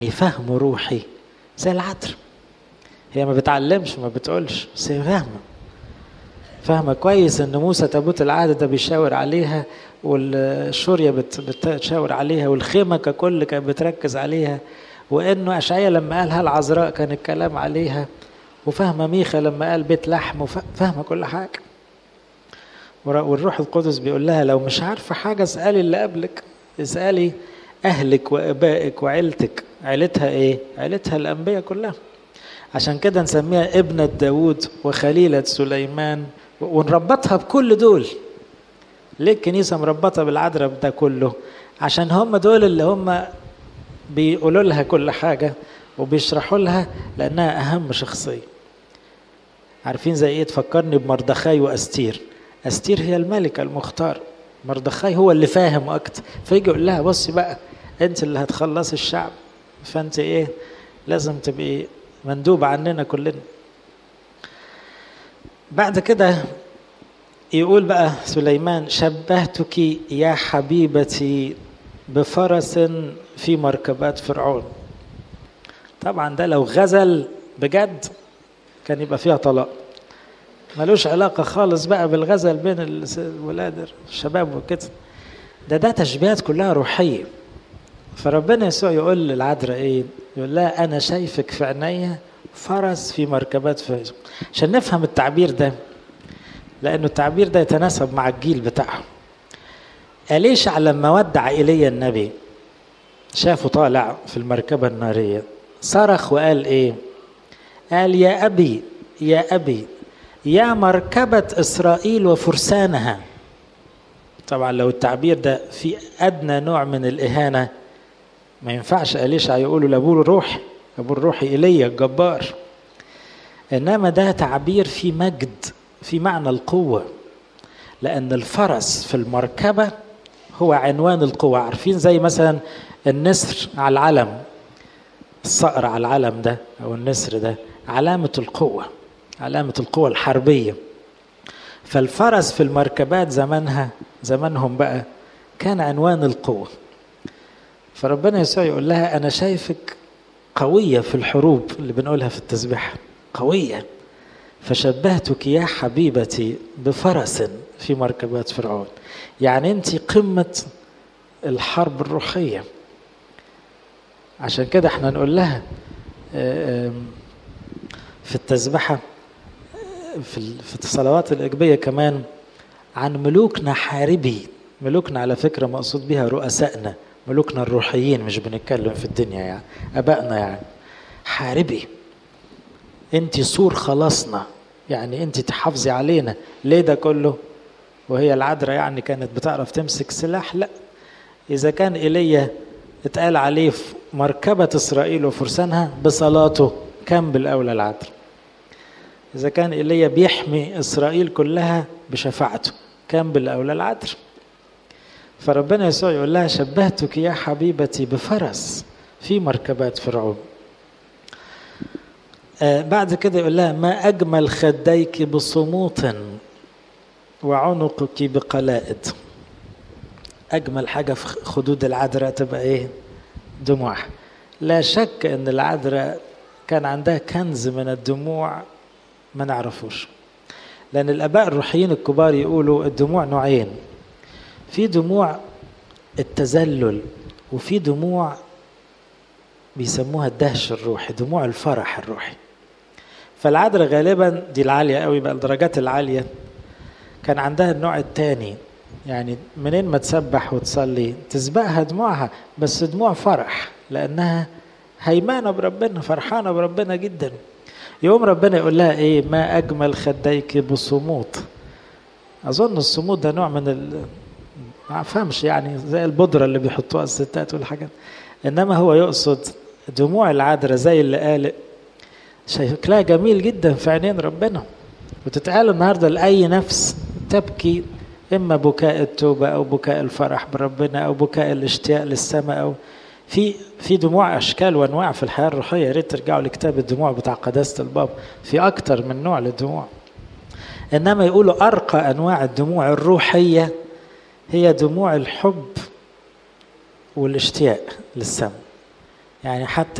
فهم روحي زي العطر هي ما بتعلمش ما بتقولش بس هي فاهمه فاهمه كويس ان موسى تابوت العهد ده بيشاور عليها والشوريه بتشاور عليها والخيمه ككل كانت بتركز عليها وانه اشعيا لما قالها العذراء كان الكلام عليها وفاهمه ميخا لما قال بيت لحم وفاهمه كل حاجه والروح القدس بيقول لها لو مش عارفه حاجه اسالي اللي قبلك اسالي اهلك وابائك وعيلتك عيلتها ايه عيلتها الانبياء كلها عشان كده نسميها ابنة داود وخليلة سليمان ونربطها بكل دول ليه الكنيسة مربطة بالعذراء ده كله عشان هم دول اللي هم بيقولوا لها كل حاجة وبيشرحوا لها لأنها أهم شخصية عارفين زي إيه تفكرني بمردخاي وأستير أستير هي الملكة المختار مردخاي هو اللي فاهم أكتر فيجي يقول لها بصي بقى أنت اللي هتخلصي الشعب فأنت إيه لازم تبقي مندوب عننا كلنا بعد كده يقول بقى سليمان شبهتك يا حبيبتي بفرس في مركبات فرعون طبعا ده لو غزل بجد كان يبقى فيها طلاق ملوش علاقة خالص بقى بالغزل بين الولاد الشباب وكده ده ده تشبيهات كلها روحية فربنا يسوع يقول للعذراء ايه يقول لها انا شايفك في عينيا فرس في مركبات فايز عشان نفهم التعبير ده لانه التعبير ده يتناسب مع الجيل بتاعهم أليشع لما ودع إيليا النبي شافه طالع في المركبة النارية صرخ وقال إيه قال يا أبي يا أبي يا مركبة إسرائيل وفرسانها طبعا لو التعبير ده في أدنى نوع من الإهانة ما ينفعش أليشع يقولوا لأبوه الروح أبو الروح إيليا الجبار إنما ده تعبير في مجد في معنى القوة لأن الفرس في المركبة هو عنوان القوة عارفين زي مثلا النسر على العلم الصقر على العلم ده أو النسر ده علامة القوة علامة القوة الحربية فالفرس في المركبات زمانها زمانهم بقى كان عنوان القوة فربنا يسوع يقول لها أنا شايفك قوية في الحروب اللي بنقولها في التسبيح قوية فشبهتك يا حبيبتي بفرس في مركبات فرعون يعني انت قمة الحرب الروحية عشان كده احنا نقول لها في التسبحة في الصلوات الإجبية كمان عن ملوكنا حاربي ملوكنا على فكرة مقصود بها رؤسائنا ملوكنا الروحيين مش بنتكلم في الدنيا يعني أبائنا يعني حاربي انت سور خلاصنا يعني انت تحافظي علينا ليه ده كله وهي العذراء يعني كانت بتعرف تمسك سلاح لا اذا كان ايليا اتقال عليه في مركبة اسرائيل وفرسانها بصلاته كان بالاولى العذراء اذا كان ايليا بيحمي اسرائيل كلها بشفاعته كان بالاولى العذراء فربنا يسوع يقول لها شبهتك يا حبيبتي بفرس في مركبات فرعون آه بعد كده يقول لها ما أجمل خديك بصموت وعنقك بقلائد أجمل حاجة في خدود العذراء تبقى إيه دموع لا شك أن العذراء كان عندها كنز من الدموع ما نعرفوش لأن الآباء الروحيين الكبار يقولوا الدموع نوعين في دموع التذلل وفي دموع بيسموها الدهش الروحي دموع الفرح الروحي فالعذراء غالبا دي العالية قوي بقى الدرجات العالية كان عندها النوع الثاني يعني منين ما تسبح وتصلي تسبقها دموعها بس دموع فرح لأنها هيمانة بربنا فرحانة بربنا جدا يوم ربنا يقول لها ايه ما أجمل خديك بصموت أظن الصمود ده نوع من ال... ما أفهمش يعني زي البودرة اللي بيحطوها الستات والحاجات إنما هو يقصد دموع العذراء زي اللي قال شكلها جميل جدا في عينين ربنا وتتقال النهارده لأي نفس تبكي إما بكاء التوبة أو بكاء الفرح بربنا أو بكاء الاشتياق للسماء أو في في دموع أشكال وأنواع في الحياة الروحية يا ريت ترجعوا لكتاب الدموع بتاع قداسة الباب في أكتر من نوع للدموع إنما يقولوا أرقى أنواع الدموع الروحية هي دموع الحب والاشتياق للسماء يعني حتى